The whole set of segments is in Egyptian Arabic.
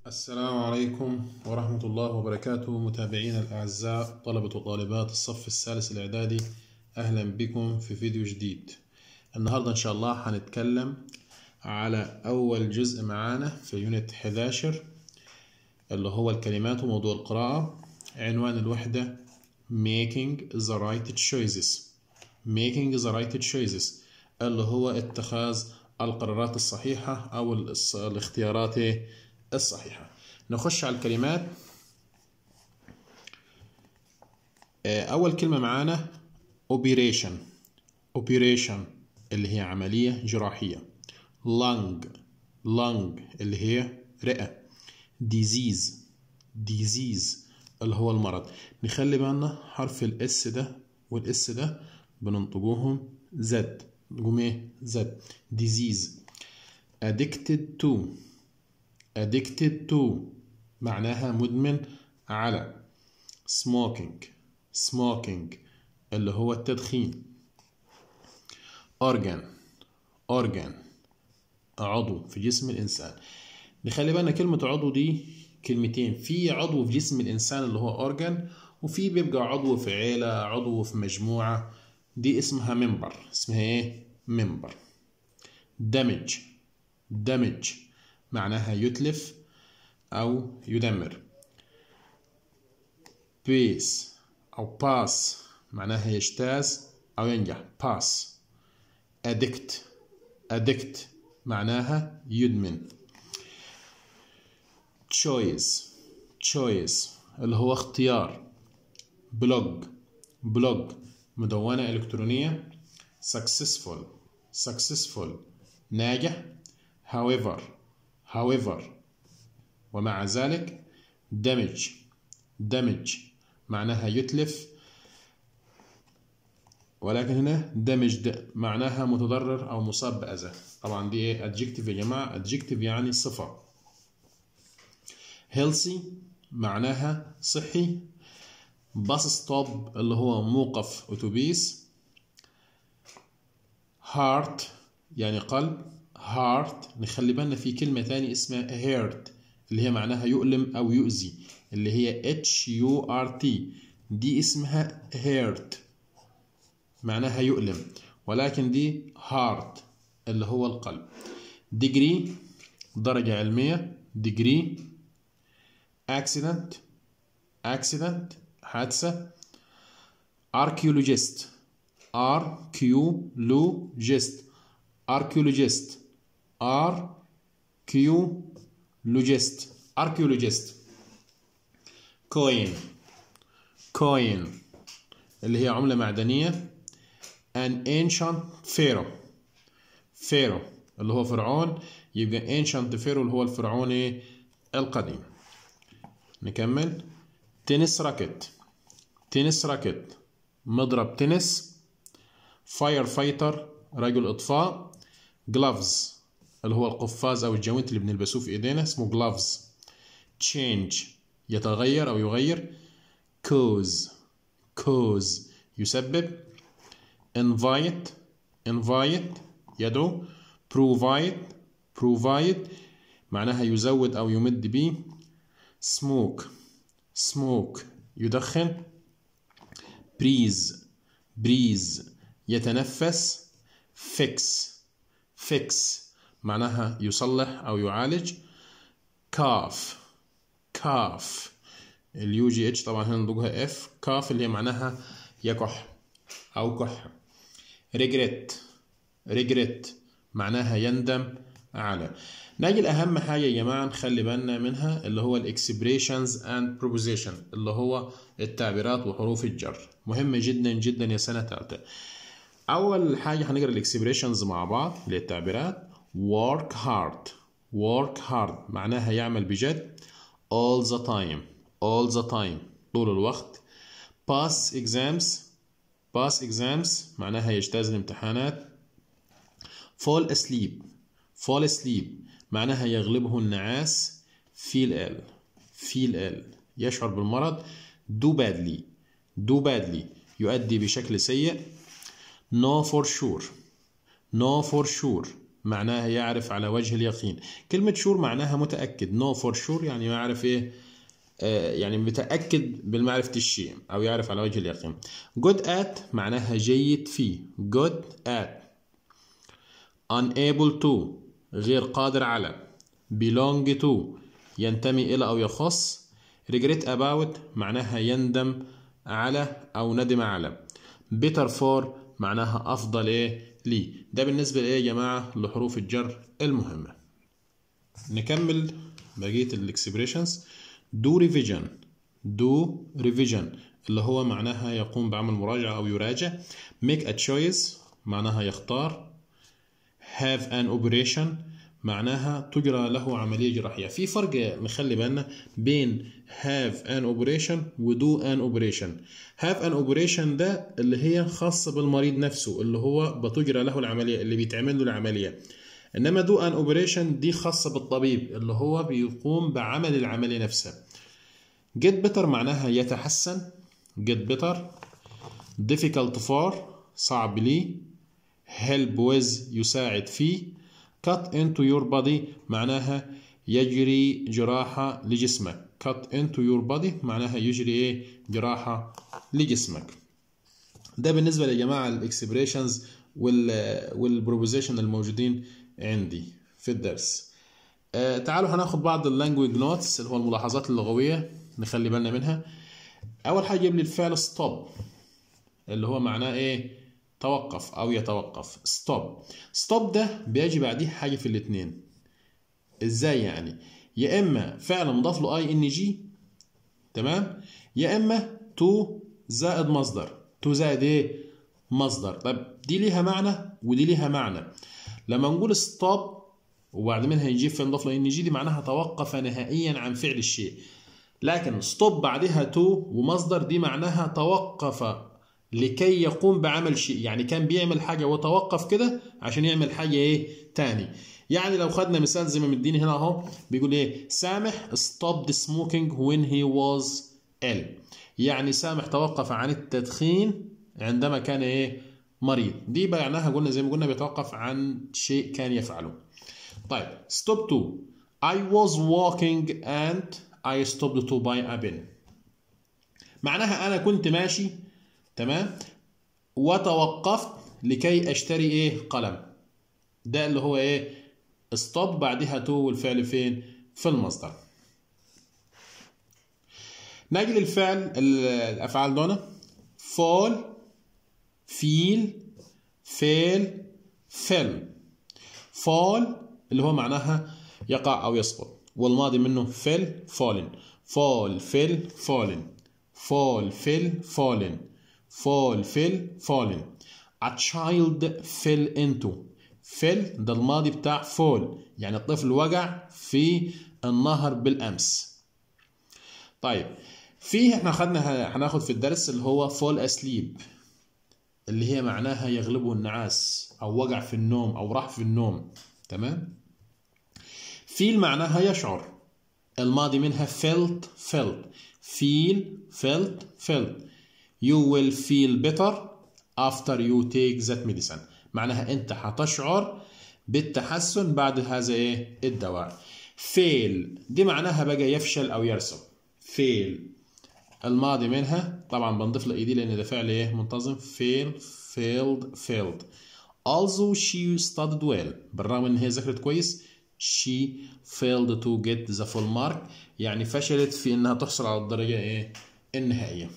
السلام عليكم ورحمة الله وبركاته متابعينا الأعزاء طلبة وطالبات الصف الثالث الإعدادي أهلا بكم في فيديو جديد النهاردة إن شاء الله هنتكلم على أول جزء معانا في يونت 11 اللي هو الكلمات وموضوع القراءة عنوان الوحدة making the right choices making the right choices اللي هو اتخاذ القرارات الصحيحة أو الاس- الاختيارات الصحيحة نخش على الكلمات آه، أول كلمة معانا operation operation اللي هي عملية جراحية lung lung اللي هي رئة disease disease اللي هو المرض نخلي بالنا حرف الاس ده والاس ده بننطقوهم زد نقوم ايه زد disease addicted to addicted to معناها مدمن على smoking smoking اللي هو التدخين organ organ عضو في جسم الإنسان نخلي بالنا كلمة عضو دي كلمتين في عضو في جسم الإنسان اللي هو organ وفي بيبقى عضو في عيلة عضو في مجموعة دي اسمها member اسمها ايه member damage damage معناها يتلف أو يدمر بيس أو باس معناها يجتاز أو ينجح باس addict addict معناها يدمن choice choice اللي هو اختيار بلوج بلوج مدونة إلكترونية successful successful ناجح however however ومع ذلك damage damage معناها يتلف ولكن هنا damaged معناها متضرر أو مصاب بأذى طبعا دي ايه adjective يا جماعة adjective يعني صفة healthy معناها صحي باص ستوب اللي هو موقف أتوبيس heart يعني قلب heart نخلي بالنا في كلمة تاني اسمها hurt اللي هي معناها يؤلم أو يؤذي اللي هي H U R T دي اسمها hurt معناها يؤلم ولكن دي heart اللي هو القلب degree درجة علمية degree accident accident حادثة archaeologist archaeologist archaeologist archaeologist archaeologist coin coin اللي هي عملة معدنية an ancient pharaoh pharaoh اللي هو فرعون يبقى ancient pharaoh اللي هو الفرعوني القديم نكمل تنس راكت تنس راكت مضرب تنس فاير فايتر رجل اطفاء جلافز اللي هو القفاز او الجوانت اللي بنلبسوه في ايدينا اسمه جلافز تشينج يتغير او يغير كوز كوز يسبب invite invite يدعو provide provide معناها يزود او يمد به smoke smoke يدخن breeze breeze يتنفس fix fix معناها يصلح أو يعالج كاف كاف اليو جي اتش طبعا هنا نطقها اف كاف اللي هي معناها يكح أو كح regret regret معناها يندم على نيجي لأهم حاجة يا جماعة نخلي بالنا منها اللي هو الاكسبريشنز اند بروبوزيشن اللي هو التعبيرات وحروف الجر مهمة جدا جدا يا سنة تالتة أول حاجة هنقرا الاكسبريشنز مع بعض اللي هي التعبيرات work hard work hard معناها يعمل بجد all the time all the time طول الوقت pass exams pass exams معناها يجتاز الامتحانات fall asleep fall asleep معناها يغلبه النعاس feel ill feel ill يشعر بالمرض do badly do badly يؤدي بشكل سيء know for sure know for sure معناها يعرف على وجه اليقين كلمة شور معناها متأكد نو فور شور يعني يعرف ايه آه يعني متأكد بالمعرفة الشيء أو يعرف على وجه اليقين good at معناها جيد فيه good at unable to غير قادر على belong to ينتمي إلى أو يخص regret about معناها يندم على أو ندم على better for معناها أفضل إيه لي ده بالنسبة لإيه يا جماعة لحروف الجر المهمة نكمل بقية الإكسبريشنز do revision do revision اللي هو معناها يقوم بعمل مراجعة أو يراجع make a choice معناها يختار have an operation معناها تجرى له عملية جراحية في فرق نخلي بالنا بين have an operation و do an operation have an operation ده اللي هي خاصة بالمريض نفسه اللي هو بتجرى له العملية اللي بيتعمل له العملية انما do an operation دي خاصة بالطبيب اللي هو بيقوم بعمل العملية نفسها get better معناها يتحسن get better difficult for صعب لي help with يساعد فيه cut into your body معناها يجري جراحة لجسمك cut into your body معناها يجري ايه جراحة لجسمك ده بالنسبة يا جماعة الاكسبريشنز وال والبروبوزيشن الموجودين عندي في الدرس آه تعالوا هناخد بعض اللانجويج نوتس اللي هو الملاحظات اللغوية نخلي بالنا منها أول حاجة يجيب لي الفعل stop اللي هو معناه إيه توقف أو يتوقف stop stop ده بيجي بعديه حاجة في الاتنين إزاي يعني يا إما فعل مضاف له اي ان جي تمام يا إما تو زائد مصدر تو زائد إيه مصدر طب دي ليها معنى ودي ليها معنى لما نقول ستوب وبعد منها يجيب فعل مضاف له ان جي دي معناها توقف نهائيا عن فعل الشيء لكن ستوب بعدها تو ومصدر دي معناها توقف لكي يقوم بعمل شيء يعني كان بيعمل حاجة وتوقف كده عشان يعمل حاجة ايه تاني يعني لو خدنا مثال زي ما مديني هنا اهو بيقول ايه سامح stopped smoking when he was ill يعني سامح توقف عن التدخين عندما كان ايه مريض دي معناها قلنا زي ما قلنا بيتوقف عن شيء كان يفعله طيب stop to I was walking and I stopped to buy a pen معناها انا كنت ماشي تمام وتوقفت لكي اشتري ايه قلم ده اللي هو ايه stop بعدها to والفعل فين في المصدر نجي للفعل الافعال دول fall feel fail fell fall اللي هو معناها يقع او يسقط والماضي منه fell fallen fall fell fallen fall fell fallen fall fell fallen a child fell into fell ده الماضي بتاع fall يعني الطفل وقع في النهر بالامس طيب فيه احنا خدنا هناخد في الدرس اللي هو fall asleep اللي هي معناها يغلبه النعاس او وقع في النوم او راح في النوم تمام feel معناها يشعر الماضي منها felt felt feel felt felt you will feel better after you take that medicine معناها انت هتشعر بالتحسن بعد هذا ايه الدواء fail دي معناها بقى يفشل او يرسب fail الماضي منها طبعا بنضيف له ايدي لان ده فعل ايه منتظم fail failed failed also she studied well بالرغم ان هي ذاكرت كويس she failed to get the full mark يعني فشلت في انها تحصل على الدرجة ايه النهائية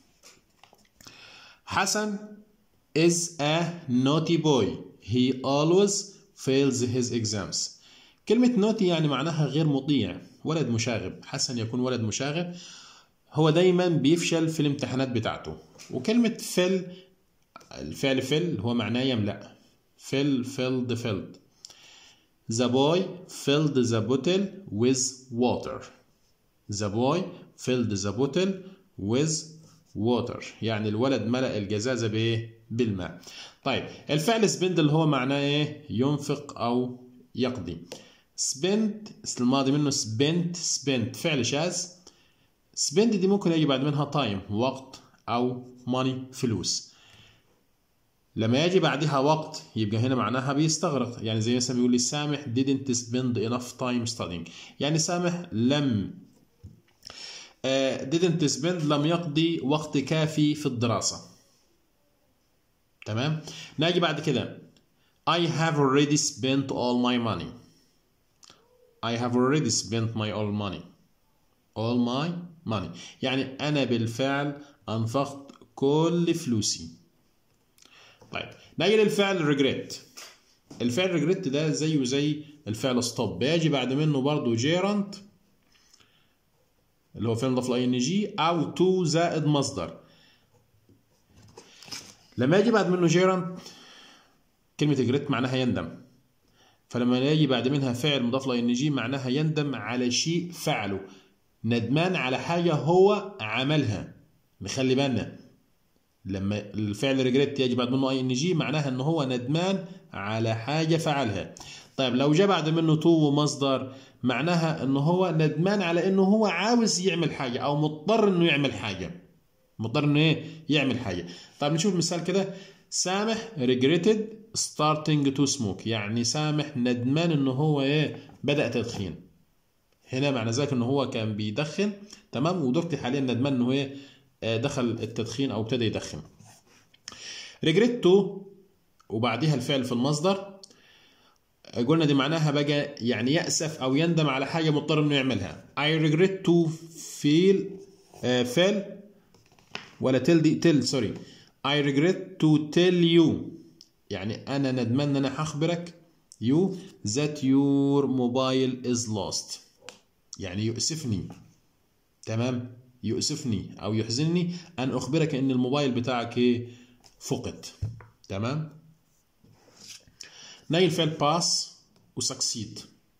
حسن is a naughty boy he always fails his exams كلمة naughty يعني معناها غير مطيع ولد مشاغب حسن يكون ولد مشاغب هو دايما بيفشل في الامتحانات بتاعته وكلمة فل الفعل فل هو معناه يملأ فل filled filled The boy filled the bottle with water. The boy filled the bottle with water. يعني الولد ملأ الجزازة بإيه؟ بالماء. طيب الفعل spend اللي هو معناه إيه؟ ينفق أو يقضي. spend الماضي منه spent spent فعل شاذ. spend دي ممكن يجي بعد منها time وقت أو money فلوس. لما يجي بعدها وقت يبقى هنا معناها بيستغرق يعني زي مثلا بيقول لي سامح didn't spend enough time studying يعني سامح لم uh, didn't spend لم يقضي وقت كافي في الدراسة تمام ناجي بعد كده I have already spent all my money I have already spent my all money all my money يعني أنا بالفعل أنفقت كل فلوسي طيب نيجي للفعل regret الفعل regret ده زيه زي الفعل stop بيجي بعد منه برضو gerund اللي هو فعل مضاف ل ing أو to زائد مصدر لما يجي بعد منه gerund كلمة regret معناها يندم فلما يجي بعد منها فعل مضاف ل ing معناها يندم على شيء فعله ندمان على حاجة هو عملها نخلي بالنا لما الفعل ريجريت يجي بعد منه اي ان جي معناها ان هو ندمان على حاجه فعلها طيب لو جاء بعد منه تو ومصدر معناها ان هو ندمان على انه هو عاوز يعمل حاجه او مضطر انه يعمل حاجه مضطر انه ايه يعمل حاجه طيب نشوف مثال كده سامح regretted starting to smoke يعني سامح ندمان انه هو ايه بدا تدخين هنا معنى ذلك ان هو كان بيدخن تمام ودلوقتي حاليا ندمان انه ايه دخل التدخين او ابتدى يدخن ريجريتو وبعديها الفعل في المصدر قلنا دي معناها بقى يعني يأسف او يندم على حاجه مضطر انه يعملها I regret to feel uh, feel ولا tell دي tell سوري I regret to tell you يعني انا ندمان ان انا هخبرك you that your mobile is lost يعني يؤسفني تمام يؤسفني او يحزنني ان اخبرك ان الموبايل بتاعك ايه فقد تمام نيجي الفعل باس وسكسيد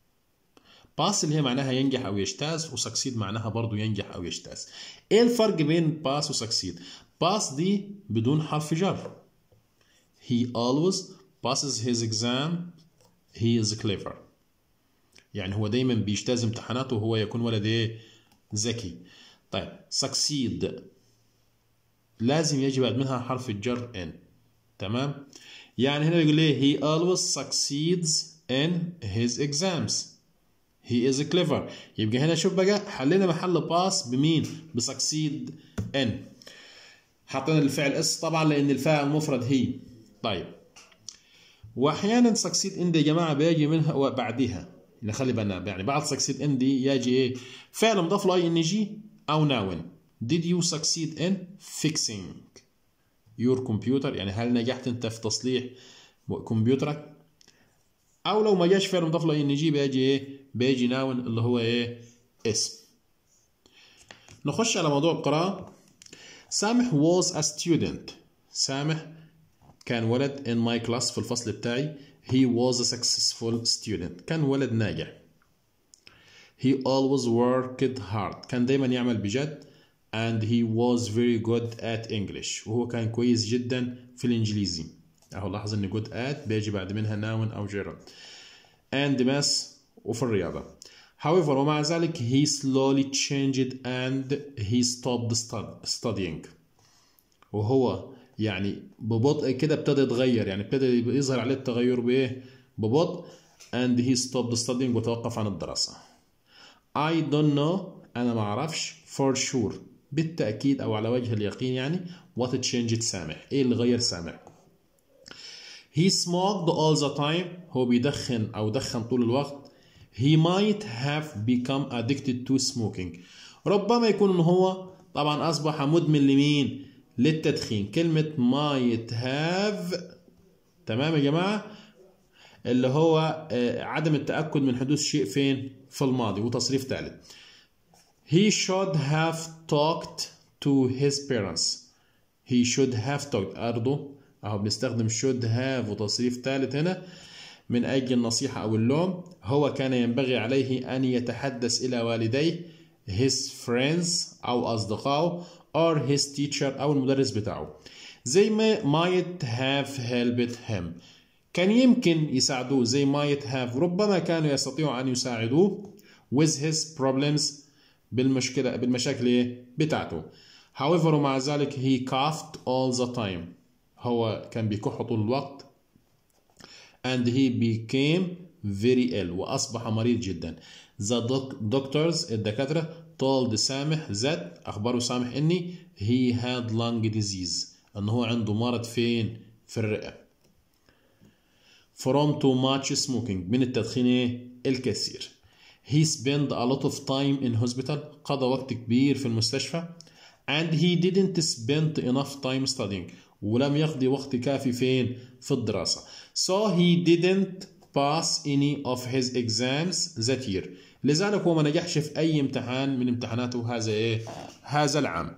باس اللي هي معناها ينجح او يجتاز وسكسيد معناها برضو ينجح او يجتاز ايه الفرق بين باس وسكسيد باس دي بدون حرف جر he always passes his exam he is clever يعني هو دايما بيجتاز امتحاناته وهو يكون ولد ايه ذكي طيب succeed لازم يجي بعد منها حرف الجر ان تمام يعني هنا بيقول لي he always succeeds in his exams he is clever يبقى هنا شوف بقى حلينا محل باس بمين بسكسيد ان حطينا الفعل اس طبعا لان الفاعل مفرد هي طيب واحيانا سكسيد ان دي يا جماعه بيجي منها وبعدها نخلي بالنا يعني بعد سكسيد ان دي يجي ايه فعل مضاف له اي ان جي او ناون did you succeed in fixing your computer يعني هل نجحت انت في تصليح كمبيوترك او لو ما جاش فعل مضاف له ان جي بيجي ايه بيجي ناون اللي هو ايه اسم نخش على موضوع القراءة سامح was a student سامح كان ولد in my class في الفصل بتاعي he was a successful student كان ولد ناجح he always worked hard كان دايما يعمل بجد and he was very good at English وهو كان كويس جدا في الإنجليزي أهو لاحظ إن good at بيجي بعد منها noun أو gerund and math وفي الرياضة however ومع ذلك he slowly changed and he stopped studying وهو يعني ببطء كده ابتدى يتغير يعني ابتدى يظهر عليه التغير بايه ببطء and he stopped studying وتوقف عن الدراسة I don't know أنا ما أعرفش for sure بالتأكيد أو على وجه اليقين يعني what changed سامح إيه اللي غير سامح he smoked all the time هو بيدخن أو دخن طول الوقت he might have become addicted to smoking ربما يكون إن هو طبعا أصبح مدمن لمين للتدخين كلمة might have تمام يا جماعة اللي هو عدم التأكد من حدوث شيء فين في الماضي وتصريف ثالث he should have talked to his parents he should have talked برضه اهو بنستخدم should have وتصريف ثالث هنا من أجل النصيحة أو اللوم هو كان ينبغي عليه أن يتحدث إلى والديه his friends أو أصدقائه or his teacher أو المدرس بتاعه زي ما might have helped him كان يمكن يساعدوه زي might have ربما كانوا يستطيعوا أن يساعدوه with his problems بالمشكلة بالمشاكل بتاعته however ومع ذلك he coughed all the time هو كان بيكح طول الوقت and he became very ill وأصبح مريض جدا the doctors الدكاترة told سامح that أخبروا سامح إني he had lung disease إن هو عنده مرض فين في الرئة from too much smoking من التدخين الكثير he spent a lot of time in hospital قضى وقت كبير في المستشفى and he didn't spend enough time studying ولم يقضي وقت كافي فين في الدراسة so he didn't pass any of his exams that year لذلك هو ما نجحش في أي امتحان من امتحاناته هذا إيه هذا العام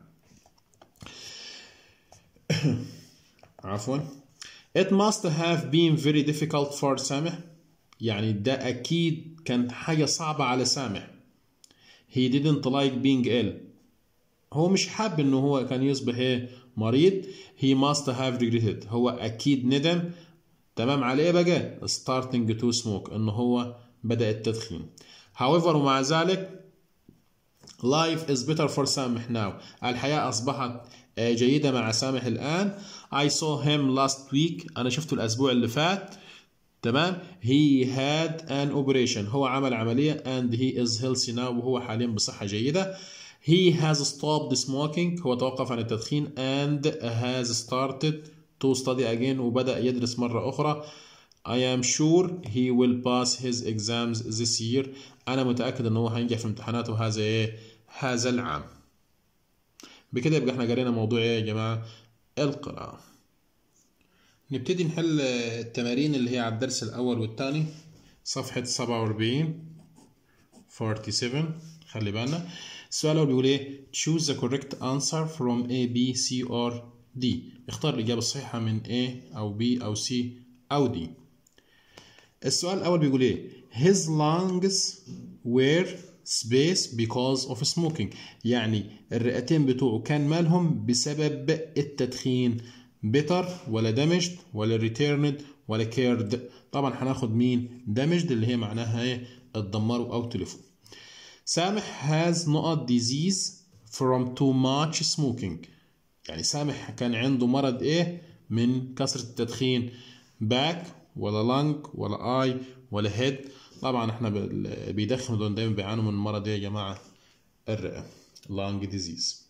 عفوا it must have been very difficult for سامح يعني ده أكيد كان حاجة صعبة على سامح he didn't like being ill هو مش حاب انه هو كان يصبح ايه مريض he must have regretted هو اكيد ندم تمام عليه بقى starting to smoke انه هو بدأ التدخين however ومع ذلك life is better for سامح now الحياة أصبحت جيدة مع سامح الآن I saw him last week أنا شفته الأسبوع اللي فات تمام he had an operation هو عمل عملية and he is healthy now وهو حاليا بصحة جيدة he has stopped smoking هو توقف عن التدخين and has started to study again وبدأ يدرس مرة أخرى I am sure he will pass his exams this year أنا متأكد إن هو هينجح في امتحاناته هذا إيه هذا العام بكده يبقى احنا قرينا موضوع ايه يا جماعة القراءة نبتدي نحل التمارين اللي هي على الدرس الأول والثاني صفحة 47 47 خلي بالنا السؤال الأول بيقول إيه choose the correct answer from A B C or D اختار الإجابة الصحيحة من A أو B أو C أو D السؤال الأول بيقول إيه his lungs were space because of smoking يعني الرئتين بتوعه كان مالهم بسبب التدخين بيتر ولا دامجد ولا ريتيرند ولا كيرد طبعا هناخد مين دامجد اللي هي معناها ايه اتدمروا او تلفوا سامح has نقط disease from too much smoking يعني سامح كان عنده مرض ايه من كثرة التدخين باك ولا لانج ولا اي ولا هيد طبعا احنا بيدخنوا دول دايما بيعانوا من المرض ايه يا جماعة الرئة lung disease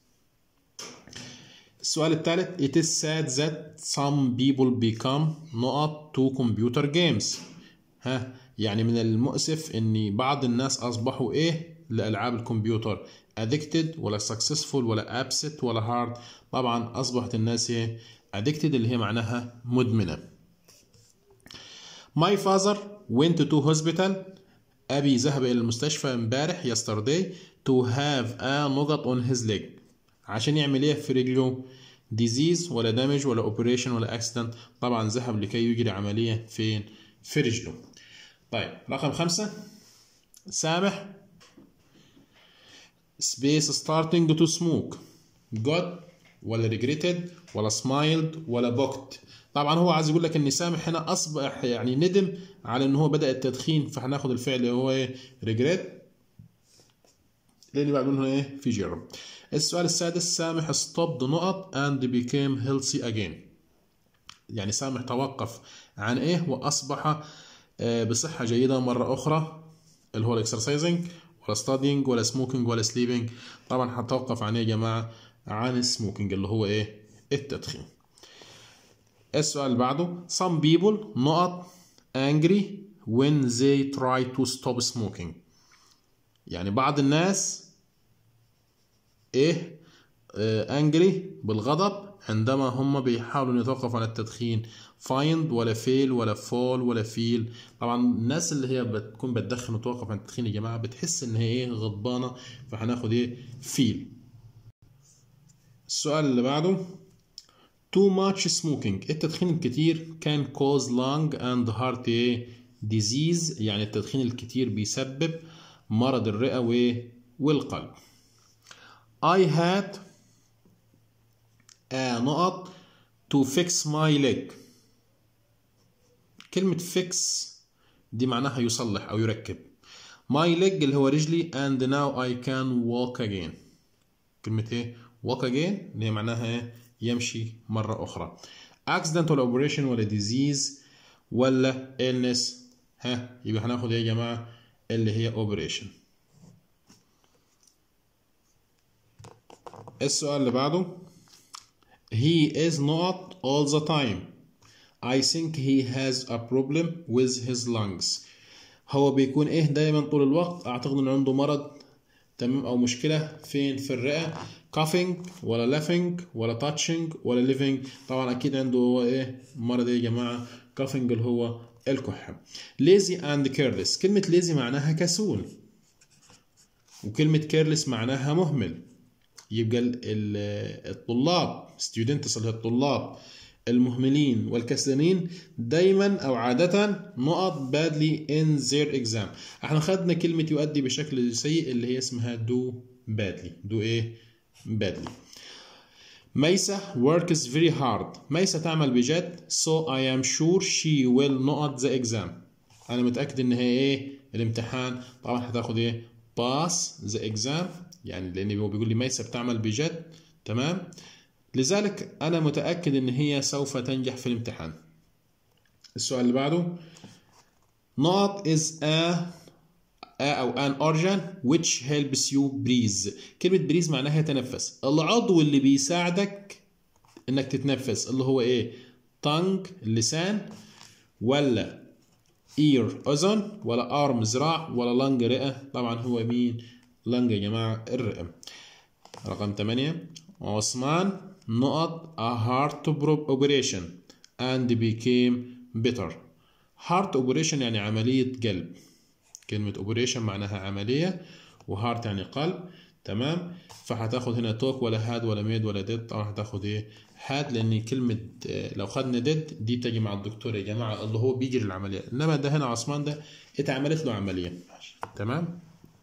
السؤال الثالث it is sad that some people become نقط to computer games ها يعني من المؤسف ان بعض الناس اصبحوا ايه لالعاب الكمبيوتر addicted ولا successful ولا upset ولا hard طبعا اصبحت الناس ايه addicted اللي هي معناها مدمنه my father went to hospital ابي ذهب الى المستشفى امبارح yesterday to have a نقط on his leg عشان يعمل ايه في رجله ديزيز ولا دامج ولا اوبريشن ولا اكسيدنت طبعا ذهب لكي يجري عمليه فين في رجله طيب رقم خمسة سامح سبيس ستارتنج تو سموك جود ولا ريجريتد ولا سمايلد ولا بوكت طبعا هو عايز يقول لك ان سامح هنا اصبح يعني ندم على ان هو بدا التدخين فهناخد الفعل اللي هو ايه ريجريت لان بعد منه ايه في جرب السؤال السادس سامح stopped نقط and became healthy again يعني سامح توقف عن ايه واصبح بصحة جيدة مرة أخرى اللي هو الاكسرسايزنج ولا ستادينج ولا سموكينج ولا سليبنج طبعا هتوقف عن ايه يا جماعة عن السموكينج اللي هو ايه التدخين السؤال اللي بعده some people نقط angry when they try to stop smoking يعني بعض الناس ايه انجري بالغضب عندما هم بيحاولوا يتوقفوا عن التدخين فايند ولا فيل ولا فول ولا فيل طبعا الناس اللي هي بتكون بتدخن وتوقف عن التدخين يا جماعه بتحس ان هي ايه غضبانه فهناخد ايه فيل السؤال اللي بعده too much smoking التدخين الكتير can cause lung and heart disease يعني التدخين الكتير بيسبب مرض الرئة والقلب I had a نقط to fix my leg كلمة fix دي معناها يصلح أو يركب my leg اللي هو رجلي and now I can walk again كلمة ايه walk again اللي هي معناها ايه يمشي مرة أخرى accident ولا operation ولا disease ولا illness ها يبقى هناخد ايه يا جماعه اللي هي operation السؤال اللي بعده he is not all the time I think he has a problem with his lungs هو بيكون ايه دايما طول الوقت اعتقد انه عنده مرض تمام او مشكله فين في الرئه coughing ولا laughing ولا touching ولا living طبعا اكيد عنده هو ايه مرض ايه يا جماعه coughing اللي هو الكحه lazy and careless كلمه lazy معناها كسول وكلمه careless معناها مهمل يبقى الطلاب students اللي هي الطلاب المهملين والكسلانين دايما او عادة نقط badly in their exam احنا خدنا كلمة يؤدي بشكل سيء اللي هي اسمها do badly do ايه badly ميسة works very hard ميسة تعمل بجد so I am sure she will not the exam انا متأكد ان هي ايه الامتحان طبعا هتاخد ايه pass the exam يعني لان هو بيقول لي ميسة بتعمل بجد تمام لذلك أنا متأكد إن هي سوف تنجح في الامتحان. السؤال اللي بعده not is a a أو an organ which helps you breathe. كلمة breathe معناها يتنفس. العضو اللي بيساعدك إنك تتنفس اللي هو إيه؟ tongue اللسان ولا ear أذن ولا arm ذراع ولا lung رئة طبعا هو مين؟ lung يا جماعة الرئة. رقم 8 عثمان نقط a heart operation and became better heart operation يعني عملية قلب كلمة operation معناها عملية وهارت يعني قلب تمام فهتاخد هنا توك ولا هاد ولا ميد ولا ديد طبعا هتاخد ايه هاد لان كلمة لو خدنا ديد دي بتجي مع الدكتور يا جماعة اللي هو بيجري العملية انما ده هنا عثمان ده اتعملت له عملية تمام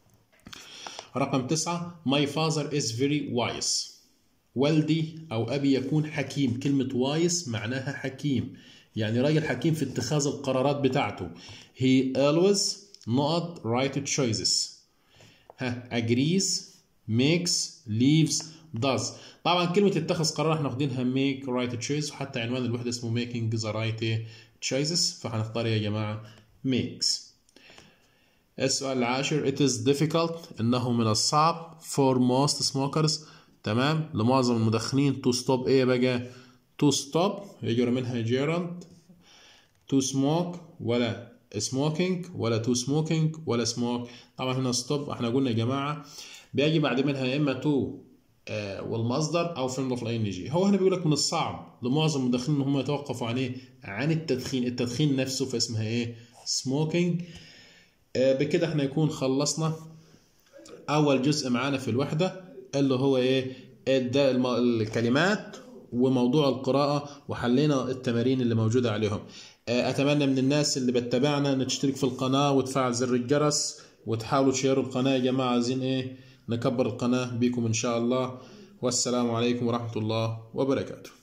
رقم تسعة my father is very wise والدي أو أبي يكون حكيم كلمة وايس معناها حكيم يعني راجل حكيم في اتخاذ القرارات بتاعته he always not right choices ها agrees makes leaves does طبعا كلمة اتخذ قرار احنا واخدينها make right choice وحتى عنوان الوحدة اسمه making the right choices فهنختار يا جماعة makes السؤال العاشر it is difficult انه من الصعب for most smokers تمام لمعظم المدخنين تو ستوب ايه بقى تو ستوب يجرى منها جيرند تو سموك ولا سموكينج ولا تو سموكينج ولا سموك طبعا هنا ستوب احنا قلنا يا جماعه بيجي بعد منها يا اما تو آه والمصدر او فيلم اوف ان جي هو هنا بيقول لك من الصعب لمعظم المدخنين ان هم يتوقفوا عن ايه عن التدخين التدخين نفسه فاسمها ايه سموكينج آه بكده احنا يكون خلصنا اول جزء معانا في الوحده اللي هو ايه الكلمات وموضوع القراءة وحلينا التمارين اللي موجودة عليهم أتمنى من الناس اللي بتتابعنا إن تشترك في القناة وتفعل زر الجرس وتحاولوا تشيروا القناة يا جماعة عايزين إيه نكبر القناة بيكم إن شاء الله والسلام عليكم ورحمة الله وبركاته